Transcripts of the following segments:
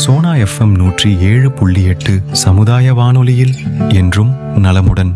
Sona FM நூற்றி ஏழு புள்ளி எட்டு சமுதாய வானொலியில் என்றும் நலமுடன்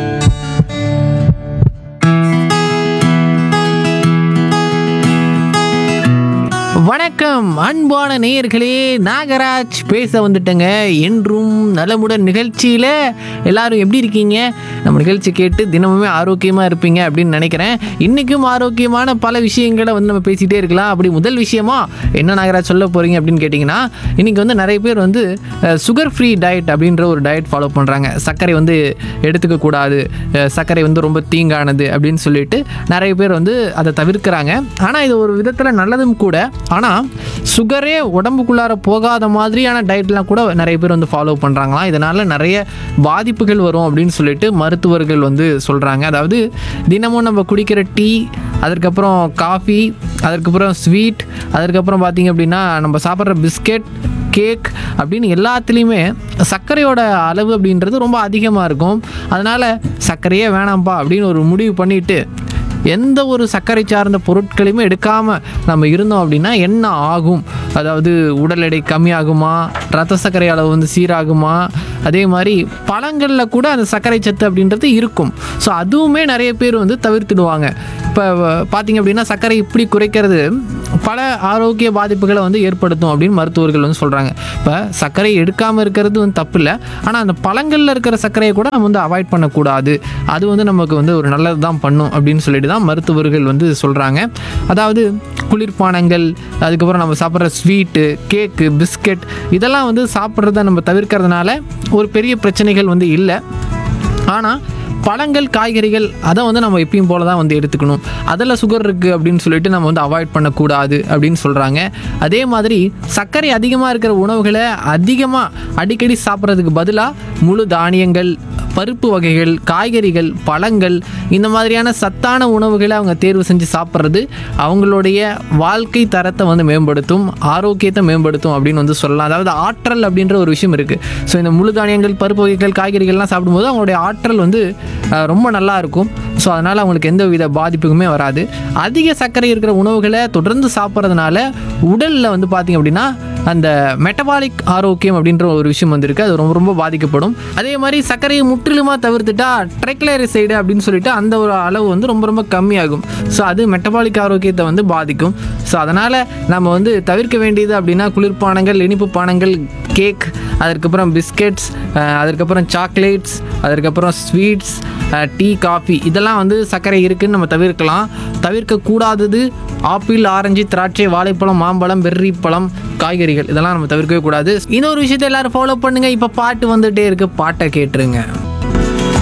வணக்கம் அன்பான நேயர்களே நாகராஜ் பேச வந்துட்டேங்க என்றும் நலமுடன் நிகழ்ச்சியில் எல்லாரும் எப்படி இருக்கீங்க நம்ம நிகழ்ச்சி கேட்டு தினமுமே ஆரோக்கியமாக இருப்பீங்க அப்படின்னு நினைக்கிறேன் இன்றைக்கும் ஆரோக்கியமான பல விஷயங்களை வந்து நம்ம பேசிகிட்டே இருக்கலாம் அப்படி முதல் விஷயமா என்ன நாகராஜ் சொல்ல போகிறீங்க அப்படின்னு கேட்டிங்கன்னா இன்றைக்கி வந்து நிறைய பேர் வந்து சுகர் ஃப்ரீ டயட் அப்படின்ற ஒரு டயட் ஃபாலோ பண்ணுறாங்க சர்க்கரை வந்து எடுத்துக்க கூடாது அஹ், சர்க்கரை வந்து ரொம்ப தீங்கானது அப்படின்னு சொல்லிட்டு நிறைய பேர் வந்து அதை தவிர்க்கிறாங்க ஆனால் இது ஒரு விதத்தில் நல்லதும் கூட ஆனால் சுகரே உடம்புக்குள்ளார போகாத மாதிரியான டயட்லாம் கூட நிறைய பேர் வந்து ஃபாலோ பண்ணுறாங்களாம் இதனால் நிறைய பாதிப்புகள் வரும் அப்படின்னு சொல்லிட்டு மருத்துவர்கள் வந்து சொல்கிறாங்க அதாவது தினமும் நம்ம குடிக்கிற டீ அதற்கப்புறம் காஃபி அதற்கப்புறம் ஸ்வீட் அதற்கப்புறம் பார்த்திங்க அப்படின்னா நம்ம சாப்பிட்ற பிஸ்கெட் கேக் அப்படின்னு எல்லாத்துலேயுமே சர்க்கரையோட அளவு அப்படின்றது ரொம்ப அதிகமாக இருக்கும் அதனால் சர்க்கரையே வேணாம்ப்பா அப்படின்னு ஒரு முடிவு பண்ணிட்டு எந்த ஒரு சர்க்கரை சார்ந்த பொருட்களையுமே எடுக்காமல் நம்ம இருந்தோம் அப்படின்னா என்ன ஆகும் அதாவது உடல் எடை கம்மியாகுமா ரத்த சர்க்கரை அளவு வந்து சீராகுமா அதே மாதிரி பழங்களில் கூட அந்த சர்க்கரை சத்து அப்படின்றது இருக்கும் ஸோ அதுவுமே நிறைய பேர் வந்து தவிர்த்துடுவாங்க இப்போ பார்த்தீங்க அப்படின்னா சர்க்கரை இப்படி குறைக்கிறது பல ஆரோக்கிய பாதிப்புகளை வந்து ஏற்படுத்தும் அப்படின்னு மருத்துவர்கள் வந்து சொல்கிறாங்க இப்போ சர்க்கரை எடுக்காமல் இருக்கிறது வந்து தப்பு இல்லை ஆனால் அந்த பழங்களில் இருக்கிற சர்க்கரையை கூட நம்ம வந்து அவாய்ட் பண்ணக்கூடாது அது வந்து நமக்கு வந்து ஒரு நல்லது தான் பண்ணும் அப்படின்னு சொல்லிட்டு தான் மருத்துவர்கள் வந்து சொல்கிறாங்க அதாவது குளிர்பானங்கள் அதுக்கப்புறம் நம்ம சாப்பிட்ற ஸ்வீட்டு கேக்கு பிஸ்கெட் இதெல்லாம் வந்து சாப்பிட்றத நம்ம தவிர்க்கிறதுனால ஒரு பெரிய பிரச்சனைகள் வந்து இல்லை ஆனால் பழங்கள் காய்கறிகள் அதை வந்து நம்ம எப்பயும் போல தான் வந்து எடுத்துக்கணும் அதில் சுகர் இருக்குது அப்படின்னு சொல்லிட்டு நம்ம வந்து அவாய்ட் பண்ணக்கூடாது அப்படின்னு சொல்கிறாங்க அதே மாதிரி சர்க்கரை அதிகமாக இருக்கிற உணவுகளை அதிகமாக அடிக்கடி சாப்பிட்றதுக்கு பதிலாக முழு தானியங்கள் பருப்பு வகைகள் காய்கறிகள் பழங்கள் இந்த மாதிரியான சத்தான உணவுகளை அவங்க தேர்வு செஞ்சு சாப்பிட்றது அவங்களுடைய வாழ்க்கை தரத்தை வந்து மேம்படுத்தும் ஆரோக்கியத்தை மேம்படுத்தும் அப்படின்னு வந்து சொல்லலாம் அதாவது ஆற்றல் அப்படின்ற ஒரு விஷயம் இருக்குது ஸோ இந்த முழு தானியங்கள் பருப்பு வகைகள் காய்கறிகள்லாம் சாப்பிடும்போது அவங்களுடைய ஆற்றல் வந்து அஹ், ரொம்ப நல்லா இருக்கும் ஸோ அதனால் அவங்களுக்கு எந்த வித பாதிப்புக்குமே வராது அதிக சர்க்கரை இருக்கிற உணவுகளை தொடர்ந்து சாப்பிட்றதுனால உடலில் வந்து பார்த்திங்க அப்படின்னா அந்த மெட்டபாலிக் ஆரோக்கியம் அப்படின்ற ஒரு விஷயம் வந்திருக்கு அது ரொம்ப ரொம்ப பாதிக்கப்படும் அதே மாதிரி சர்க்கரையை முற்றிலுமாக தவிர்த்துட்டா ட்ரைக்ளரிசைடு அப்படின்னு சொல்லிட்டு அந்த ஒரு அளவு வந்து ரொம்ப ரொம்ப கம்மியாகும் ஸோ அது மெட்டபாலிக் ஆரோக்கியத்தை வந்து பாதிக்கும் ஸோ அதனால் நம்ம வந்து தவிர்க்க வேண்டியது அப்படின்னா குளிர்பானங்கள் இனிப்பு பானங்கள் கேக் அதற்கப்புறம் பிஸ்கெட்ஸ் அதற்கப்புறம் சாக்லேட்ஸ் அதற்கப்புறம் ஸ்வீட்ஸ் டீ காஃபி இதெல்லாம் வந்து சர்க்கரை இருக்குன்னு நம்ம தவிர்க்கலாம் தவிர்க்கக்கூடாதது ஆப்பிள் ஆரஞ்சு திராட்சை வாழைப்பழம் மாம்பழம் பெர்ரி பழம் காய்கறிகள் இதெல்லாம் நம்ம தவிர்க்கவே கூடாது இன்னொரு விஷயத்தை எல்லாரும் ஃபாலோ பண்ணுங்க இப்போ பாட்டு வந்துட்டே இருக்கு பாட்டை கேட்டுருங்க